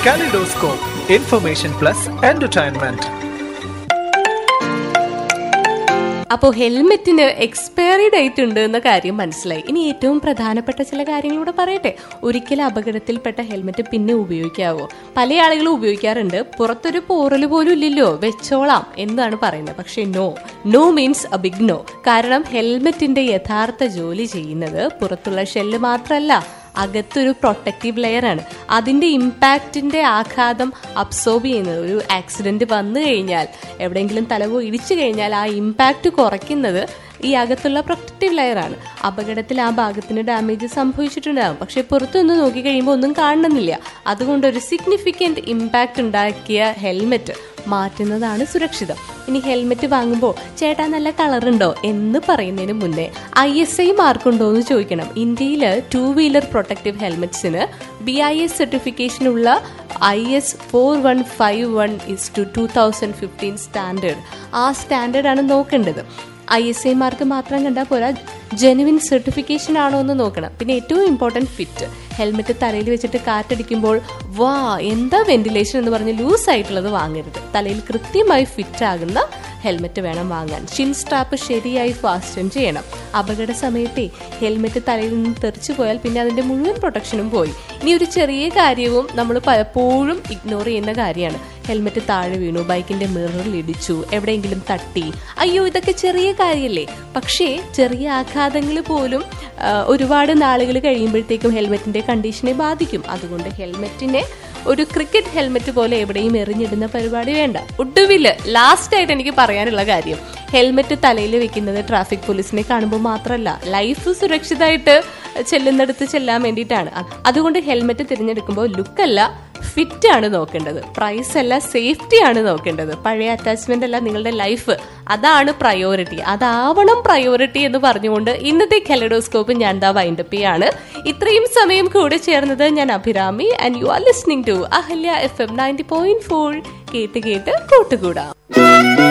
Kaleidoscope, information plus entertainment. അപ്പോൾ ഹെൽമെറ്റിന് expiry date ഉണ്ട് എന്ന കാര്യം മനസ്സിലായി ഇനി ഏറ്റവും പ്രധാനപ്പെട്ട ചില കാര്യങ്ങളൂടെ പറയട്ടെ ഒരിക്കലും അപകടത്തിൽപ്പെട്ട ഹെൽമെറ്റ് പിന്നെ ഉപയോഗിക്കാവോ പല ആളുകളും ഉപയോഗിക്കാറുണ്ട് പുറത്തൊരു പോറൽ പോലും ഇല്ലല്ലോ വെച്ചോളാം എന്നാണ് പറയുന്നത് പക്ഷെ no no means a big no കാരണം ഹെൽമെറ്റിന്റെ യഥാർത്ഥ ജോലി ചെയ്യുന്നത് പുറത്തുള്ള ഷെല്ല് മാത്രമല്ല അകത്തൊരു പ്രൊട്ടക്റ്റീവ് ലെയർ ആണ് അതിന്റെ ഇമ്പാക്റ്റിന്റെ ആഘാതം അബ്സോർബ് ചെയ്യുന്നത് ഒരു ആക്സിഡന്റ് വന്നു കഴിഞ്ഞാൽ എവിടെയെങ്കിലും തലവോ ഇടിച്ചു കഴിഞ്ഞാൽ ആ ഇമ്പാക്റ്റ് കുറയ്ക്കുന്നത് ഈ അകത്തുള്ള പ്രൊട്ടക്റ്റീവ് ലെയർ ആണ് അപകടത്തിൽ ആ ഭാഗത്തിന് ഡാമേജ് സംഭവിച്ചിട്ടുണ്ടാകും പക്ഷെ പുറത്തുനിന്ന് നോക്കി കഴിയുമ്പോൾ ഒന്നും കാണുന്നില്ല അതുകൊണ്ട് ഒരു സിഗ്നിഫിക്കന്റ് ഇമ്പാക്റ്റ് ഉണ്ടാക്കിയ ഹെൽമെറ്റ് മാറ്റുന്നതാണ് സുരക്ഷിതം ഇനി ഹെൽമെറ്റ് വാങ്ങുമ്പോൾ ചേട്ടാ നല്ല കളറുണ്ടോ എന്ന് പറയുന്നതിന് മുന്നേ ഐ എസ് ഐ മാർക്കുണ്ടോ എന്ന് ചോദിക്കണം ഇന്ത്യയിൽ ടൂ വീലർ പ്രൊട്ടക്റ്റീവ് ഹെൽമെറ്റ്സിന് ബി ഐ എസ് സർട്ടിഫിക്കേഷനുള്ള I S four one five one is to two thousand fifteen standard ആ സ്റ്റാൻഡേർഡാണ് നോക്കേണ്ടത് ഐ എസ് ഐ മാർക്ക് മാത്രം കണ്ടാൽ പോരാ ജെനുവിൻ സർട്ടിഫിക്കേഷൻ ആണോ എന്ന് നോക്കണം പിന്നെ ഏറ്റവും ഇമ്പോർട്ടൻറ്റ് ഫിറ്റ് ഹെൽമെറ്റ് തലയിൽ വെച്ചിട്ട് കാറ്റടിക്കുമ്പോൾ വാ എന്താ വെന്റിലേഷൻ എന്ന് പറഞ്ഞ് ലൂസ് ആയിട്ടുള്ളത് വാങ്ങരുത് തലയിൽ കൃത്യമായി ഫിറ്റ് ആകുന്ന ഹെൽമെറ്റ് വേണം വാങ്ങാൻ ഷിൻ സ്ട്രാപ്പ് ശരിയായി ഫാസ്റ്റൻ ചെയ്യണം അപകട സമയത്തെ ഹെൽമെറ്റ് തലയിൽ നിന്ന് തെറിച്ചു പോയാൽ പിന്നെ അതിന്റെ മുഴുവൻ പ്രൊട്ടക്ഷനും പോയി ഇനി ഒരു ചെറിയ കാര്യവും നമ്മൾ പലപ്പോഴും ഇഗ്നോർ ചെയ്യുന്ന കാര്യമാണ് ഹെൽമെറ്റ് താഴെ വീണു ബൈക്കിന്റെ മിററിൽ ഇടിച്ചു എവിടെയെങ്കിലും തട്ടി അയ്യോ ഇതൊക്കെ ചെറിയ കാര്യമല്ലേ പക്ഷേ ചെറിയ ആഘാതങ്ങൾ പോലും ആ, ഒരുപാട് നാളുകൾ കഴിയുമ്പോഴത്തേക്കും ഹെൽമെറ്റിന്റെ കണ്ടീഷനെ ബാധിക്കും അതുകൊണ്ട് ഹെൽമെറ്റിനെ ഒരു ക്രിക്കറ്റ് ഹെൽമെറ്റ് പോലെ എവിടെയും എറിഞ്ഞിടുന്ന പരിപാടി വേണ്ട ഒടുവില് ലാസ്റ്റ് ആയിട്ട് എനിക്ക് പറയാനുള്ള കാര്യം ഹെൽമെറ്റ് തലയിൽ വെക്കുന്നത് ട്രാഫിക് പോലീസിനെ കാണുമ്പോൾ മാത്രമല്ല ലൈഫ് സുരക്ഷിതമായിട്ട് ചെല്ലുന്നിടത്ത് ചെല്ലാൻ വേണ്ടിയിട്ടാണ് അത് അതുകൊണ്ട് ഹെൽമെറ്റ് തിരഞ്ഞെടുക്കുമ്പോൾ ലുക്കല്ല ഫിറ്റ് ആണ് നോക്കേണ്ടത് പ്രൈസ് അല്ല സേഫ്റ്റി ആണ് നോക്കേണ്ടത് പഴയ അറ്റാച്ച്മെന്റ് അല്ല നിങ്ങളുടെ ലൈഫ് അതാണ് പ്രയോറിറ്റി അതാവണം പ്രയോറിറ്റി എന്ന് പറഞ്ഞുകൊണ്ട് ഇന്നത്തെ കെലഡോസ്കോപ്പ് ഞാൻ ദാ വൈൻഡപ്പ് ചെയ്യാണ് ഇത്രയും സമയം കൂടെ ചേർന്നത് ഞാൻ Abhirami and you are listening to Ahalya F M ninety point four കേട്ട് കേട്ട് കൂട്ടുകൂടാം